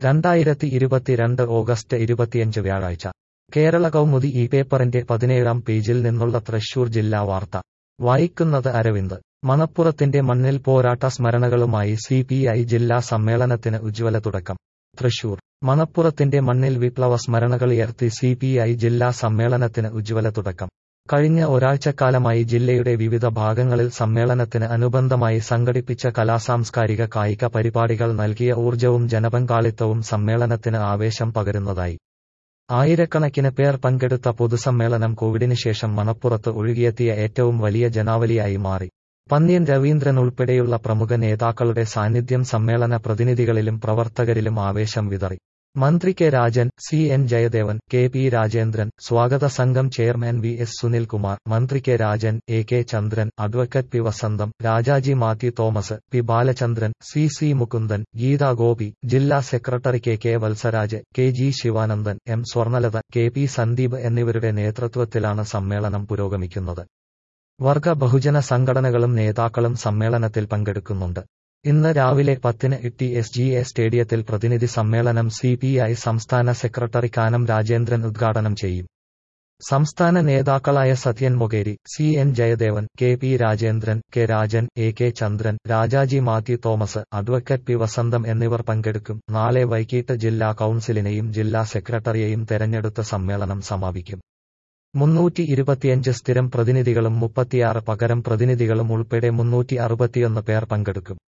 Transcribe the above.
രണ്ടായിരത്തി ഇരുപത്തിരണ്ട് ഓഗസ്റ്റ് ഇരുപത്തിയഞ്ച് വ്യാഴാഴ്ച കേരള കൗമുദി ഈ പേപ്പറിന്റെ പതിനേഴാം പേജിൽ നിന്നുള്ള തൃശൂർ ജില്ലാ വാർത്ത വായിക്കുന്നത് അരവിന്ദ് മണപ്പുറത്തിന്റെ മണ്ണിൽ പോരാട്ട സ്മരണകളുമായി സി പി ഐ ജില്ലാ സമ്മേളനത്തിന് ഉജ്ജ്വല തുടക്കം തൃശൂർ മണപ്പുറത്തിന്റെ മണ്ണിൽ വിപ്ലവ സ്മരണകളുയർത്തി സി പി ഐ ജില്ലാ സമ്മേളനത്തിന് ഉജ്ജ്വല തുടക്കം കഴിഞ്ഞ ഒരാഴ്ചക്കാലമായി ജില്ലയുടെ വിവിധ ഭാഗങ്ങളിൽ സമ്മേളനത്തിന് അനുബന്ധമായി സംഘടിപ്പിച്ച കലാസാംസ്കാരിക കായിക പരിപാടികൾ നൽകിയ ഊർജവും ജനപങ്കാളിത്തവും സമ്മേളനത്തിന് ആവേശം പകരുന്നതായി ആയിരക്കണക്കിന് പേർ പങ്കെടുത്ത പൊതുസമ്മേളനം കോവിഡിന് ശേഷം മണപ്പുറത്ത് ഒഴുകിയെത്തിയ ഏറ്റവും വലിയ ജനാവലിയായി മാറി പന്ന്യൻ രവീന്ദ്രൻ ഉൾപ്പെടെയുള്ള പ്രമുഖ നേതാക്കളുടെ സാന്നിധ്യം സമ്മേളന പ്രതിനിധികളിലും പ്രവർത്തകരിലും ആവേശം വിതറി മന്ത്രി K Rajan C N Jayadevan K P Rajendran സ്വാഗത സംഘം ചെയർമാൻ വി എസ് സുനിൽകുമാർ മന്ത്രി K Rajan A K Chandran advocate P Vasantham Rajaji Mathew Thomas P Balachandran C C Mukundan Geetha Gopi ജില്ലാ secretary K K Valsaraj K G Sivanandan M Swarnalatha K P Sandeep എന്നിവരുടെ നേതൃത്വത്തിലാണ് സമ്മേളനം പുരോഗമിക്കുന്നത് വർഗ ബഹുജന സംഘടനകളും നേതാക്കളും സമ്മേളനത്തിൽ പങ്കെടുക്കുന്നുണ്ട് ഇന്ന് രാവിലെ പത്തിന് ടി എസ് ജി എ സ്റ്റേഡിയത്തിൽ പ്രതിനിധി സമ്മേളനം സി പി ഐ സംസ്ഥാന സെക്രട്ടറി കാനം രാജേന്ദ്രൻ ഉദ്ഘാടനം ചെയ്യും സംസ്ഥാന നേതാക്കളായ Sathyan Mokeri C N Jayadevan K P Rajendran K Rajan A K Chandran Rajaji Mathew Thomas advocate P Vasantham എന്നിവർ പങ്കെടുക്കും നാളെ വൈകിട്ട് ജില്ലാ കൌൺസിലിനെയും ജില്ലാ സെക്രട്ടറിയെയും തെരഞ്ഞെടുത്ത സമ്മേളനം സമാപിക്കും മുന്നൂറ്റി ഇരുപത്തിയഞ്ച് സ്ഥിരം പ്രതിനിധികളും മുപ്പത്തിയാറ് പകരം പ്രതിനിധികളും ഉൾപ്പെടെ മുന്നൂറ്റി അറുപത്തിയൊന്ന് പേർ പങ്കെടുക്കും